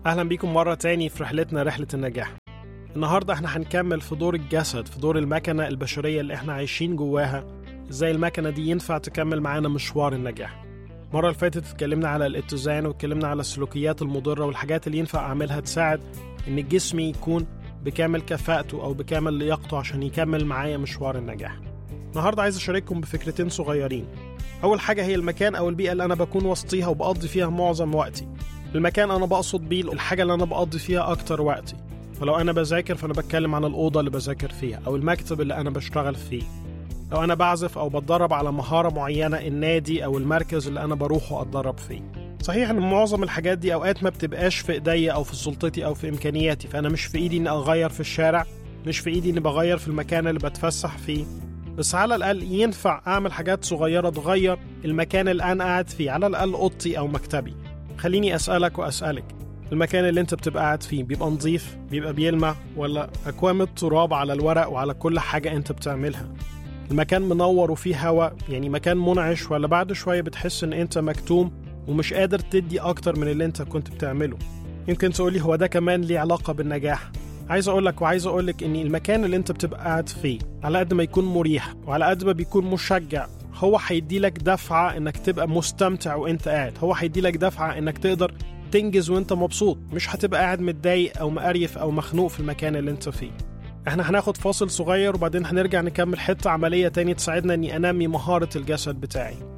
أهلا بيكم مرة تاني في رحلتنا رحلة النجاح النهاردة احنا هنكمل في دور الجسد في دور المكنة البشرية اللي احنا عايشين جواها ازاي المكنة دي ينفع تكمل معانا مشوار النجاح المرة اللي فاتت اتكلمنا على الاتزان واتكلمنا على السلوكيات المضرة والحاجات اللي ينفع أعملها تساعد إن جسمي يكون بكامل كفاءته أو بكامل لياقته عشان يكمل معايا مشوار النجاح النهاردة عايز أشارككم بفكرتين صغيرين أول حاجة هي المكان أو البيئة اللي أنا بكون وسطيها وبقضي فيها معظم وقتي المكان أنا بقصد بيه الحاجة اللي أنا بقضي فيها أكتر وقتي فلو أنا بذاكر فأنا بتكلم عن الأوضة اللي بذاكر فيها أو المكتب اللي أنا بشتغل فيه لو أنا بعزف أو بتدرب على مهارة معينة النادي أو المركز اللي أنا بروحه أتدرب فيه صحيح ان معظم الحاجات دي اوقات ما بتبقاش في ايديا او في سلطتي او في امكانياتي فانا مش في ايدي اني اغير في الشارع مش في ايدي اني بغير في المكان اللي بتفسح فيه بس على الاقل ينفع اعمل حاجات صغيره تغير المكان اللي انا قاعد فيه على الاقل اوضتي او مكتبي خليني اسالك واسالك المكان اللي انت بتبقى قاعد فيه بيبقى نظيف بيبقى بيلمع ولا اكوام التراب على الورق وعلى كل حاجه انت بتعملها المكان منور وفيه هواء يعني مكان منعش ولا بعد شويه بتحس ان انت مكتوم ومش قادر تدي اكتر من اللي انت كنت بتعمله يمكن تقولي هو ده كمان ليه علاقه بالنجاح عايز اقول لك وعايز اقول لك ان المكان اللي انت بتبقى قاعد فيه على قد ما يكون مريح وعلى قد ما بيكون مشجع هو هيدي لك دفعه انك تبقى مستمتع وانت قاعد هو هيدي لك دفعه انك تقدر تنجز وانت مبسوط مش هتبقى قاعد متضايق او مقريف او مخنوق في المكان اللي انت فيه احنا هناخد فاصل صغير وبعدين هنرجع نكمل حته عمليه تاني تساعدنا اني انمي مهاره الجسد بتاعي